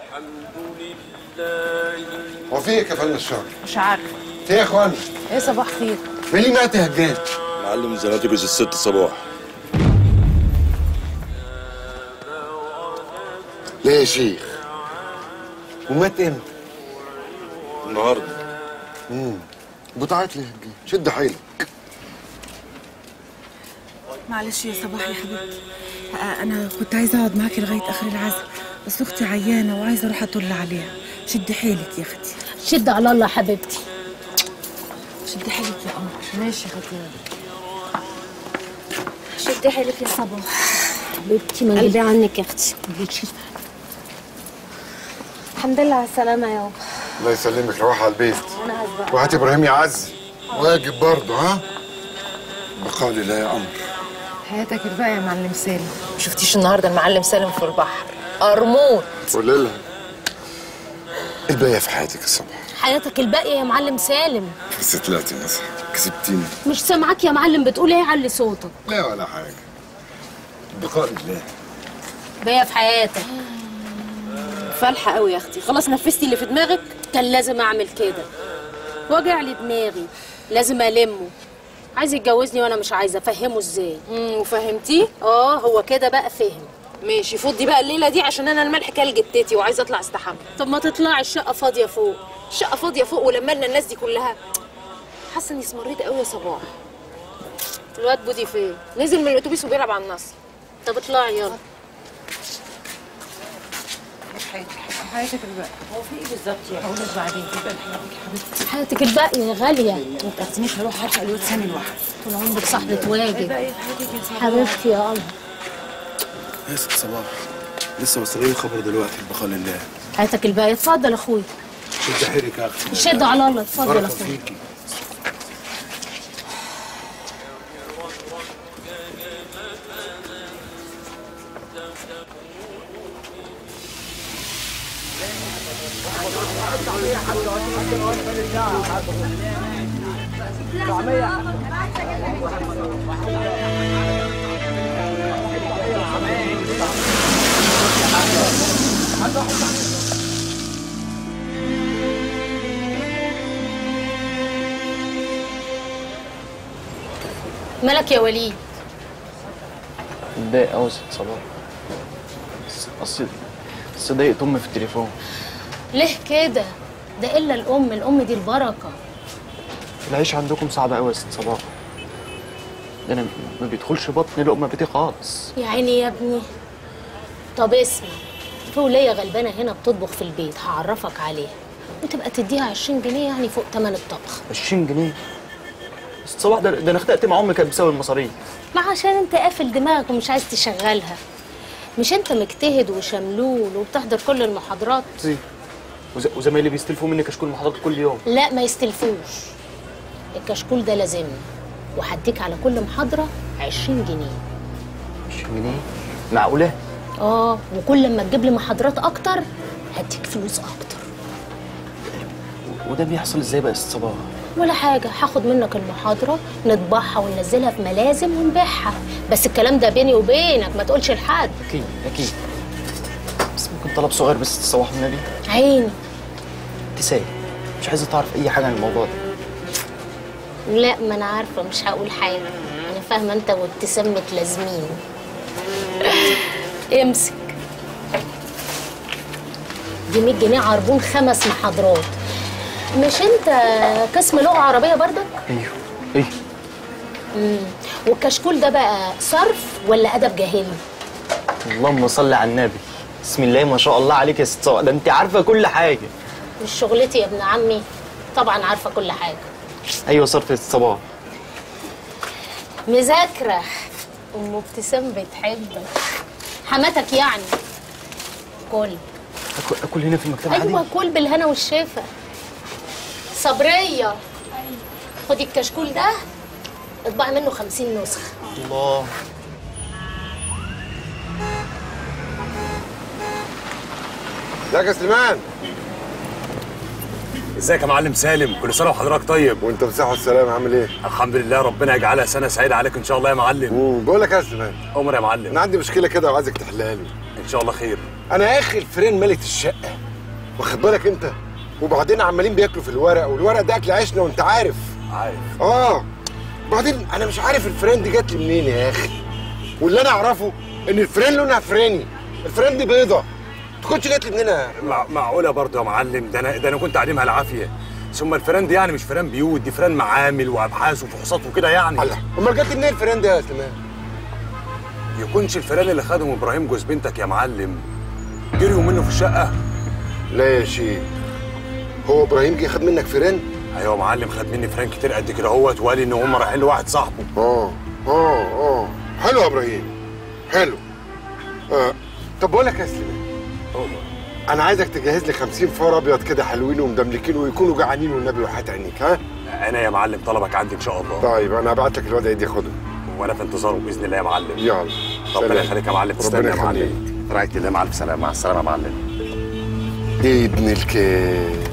هو في ايه كفلنا الشهر؟ مش عارفه في ايه يا اخوانا؟ ايه صباح خير مين اللي مات يا هجان؟ معلم زناتي جوز الست صباح ليه يا شيخ؟ ومات امتى؟ النهارده بتعيط ليه يا هجان؟ شد حيلك معلش يا صباح يا حبيبتي آه، انا كنت عايزه اقعد معاكي لغايه اخر العزاء بس اختي عيانه وعايزه اروح اطل عليها شدي حيلك يا اختي شد على الله حبيبتي شدي حيلك يا قمر ماشي يا اختي شد حيلك يا صباح حبيبتي ما تجيبي عنك يا اختي الحمد لله على السلامة يا بابا الله يسلمك روح على البيت انا هسبق وهات ابراهيم يعزي واجب برضه ها؟ بقاء لله يا قمر حياتك الباقيه يا معلم سالم شفتيش النهارده المعلم سالم في البحر قرموط قول لها الباقية في حياتك الصبح حياتك الباقية يا معلم سالم بس طلعتي مثلا كسبتيني مش سامعاك يا معلم بتقول ايه علي صوتك لا ولا حاجة بقاء لله باقية في حياتك فالحة قوي يا اختي خلاص نفذتي اللي في دماغك كان لازم اعمل كده وجع لي دماغي لازم المه عايز يتجوزني وانا مش عايزه افهمه ازاي امم وفهمتيه اه هو كده بقى فهم ماشي فضي بقى الليله دي عشان انا الملح كل جتتي وعايزه اطلع استحمى طب ما تطلعي الشقه فاضيه فوق الشقه فاضيه فوق ولما لنا الناس دي كلها حاسه اني اسمريت قوي يا صباح الواد بودي فين نزل من الاتوبيس وبيلعب على النصر طب اطلعي يلا حياتك الباقيه هو في ايه بالظبط يا هقول لك بعدين تبقى حياتك يا حبيبتي حياتك الباقيه غاليه ما تاخدنيش هروح الحق الواد سامي لوحده طول عمرك صاحبه واجب الباقيه في حياتك يا صباح حبيبتي يا قمر يا ست صباح لسه وصلين خبر دلوقتي البقاء لله حياتك الباقيه اتفضل اخوي شد حيلك يا اختي شد على الله اتفضل بركه اخوي فيكي مالك يا وليد متضايق قوي ست صباح بس- اصل بس ضايقت امي في التليفون ليه كده ده الا الام الام دي البركه العيش عندكم صعب قوي يا ست صباح ده انا ما بيدخلش بطني لقمه بيتي خالص يا عيني يا ابني طب اسمع في ولية غلبانة هنا بتطبخ في البيت هعرفك عليها وتبقى تديها 20 جنيه يعني فوق تمن الطبخ 20 جنيه ست صباح ده, ده انا خدت مع امي كانت بسبب المصاريف ما عشان انت قافل دماغك ومش عايز تشغلها مش انت مجتهد وشملول وبتحضر كل المحاضرات زي وز- وزمايلي بيستلفوا مني كشكول محاضرات كل يوم لا ما يستلفوش الكشكول ده لازمني وهديك على كل محاضرة 20 جنيه 20 جنيه معقوله اه وكل ما تجيب لي محاضرات اكتر هديك فلوس اكتر وده بيحصل ازاي بقى يا ست صباح ولا حاجة هاخد منك المحاضرة نطبعها وننزلها في ملازم ونبيعها بس الكلام ده بيني وبينك ما تقولش لحد اكيد اكيد بس ممكن طلب صغير بس ست صباح النبي عيني تسايق مش عايزه تعرف اي حاجه عن الموضوع ده لا ما انا عارفة مش هقول حاجة انا فاهمة انت وابتسامة لازمين امسك دي 100 جنيه عربون خمس محاضرات مش انت قسم لغة عربية برضك؟ ايوه ايه مم. والكشكول ده بقى صرف ولا أدب جاهلي؟ اللهم صل على النبي بسم الله ما شاء الله عليك يا ست صباح ده انت عارفه كل حاجه مش شغلتي يا ابن عمي طبعا عارفة كل حاجة ايوه صرف يا ست صباح مذاكرة أم ابتسام بتحبك حماتك يعني كل اكل اكل هنا في المكتبه أيوة عادي كل بالهنا والشفا صبرية خدي الكشكول ده اطبعي منه خمسين نسخة الله ازيك يا سليمان ازيك يا معلم سالم كل سنه وحضرتك طيب وانت بصحة والسلامة عامل ايه؟ الحمد لله ربنا يجعلها سنه سعيده عليك ان شاء الله يا معلم مم، بقول لك يا سليمان عمر يا انا معلم عندي مشكلة كده وعايزك تحلها لي ان شاء الله خير انا اخي الفرين ملت الشقه واخد بالك انت وبعدين عمالين بياكلوا في الورق والورق ده اكل عيشنا وانت عارف عارف اه بعدين انا مش عارف الفرين دي جات لي منين يا اخي واللي انا اعرفه ان الفرين لونها فراني الفرين دي بيضه تكونش جات لي منين يا مع... معقوله برضه يا معلم ده انا ده انا كنت علمها العافيه ثم الفيران دي يعني مش فيران بيوت دي فيران معامل وابحاث وفحوصات وكده يعني الله امال جات لي منين الفرين ده يا سليمان يكونش الفيران اللي خدهم ابراهيم جوز بنتك يا معلم جريوا منه في الشقه لا يا شيخ هو ابراهيم جه خد منك فيران ايوه يا معلم خد مني فيران كتير قد كده اهوت وقال لي ان هم رايحين لواحد صاحبه اه اه اه حلو يا ابراهيم حلو آه. طب بقول لك يا سليمان انا عايزك تجهز لي 50 فار ابيض كده حلوين ومدملكين ويكونوا جعانين والنبي وحياة عينيك ها انا يا معلم طلبك عندي ان شاء الله طيب انا هبعت لك الواد يدي خده وانا في انتظاره باذن الله يا معلم يلا ربنا سلام. يخليك يا معلم تسلم ربنا يا يخليك معلم رعايه الله مع الف سلامه مع السلامه يا معلم ابن الكيف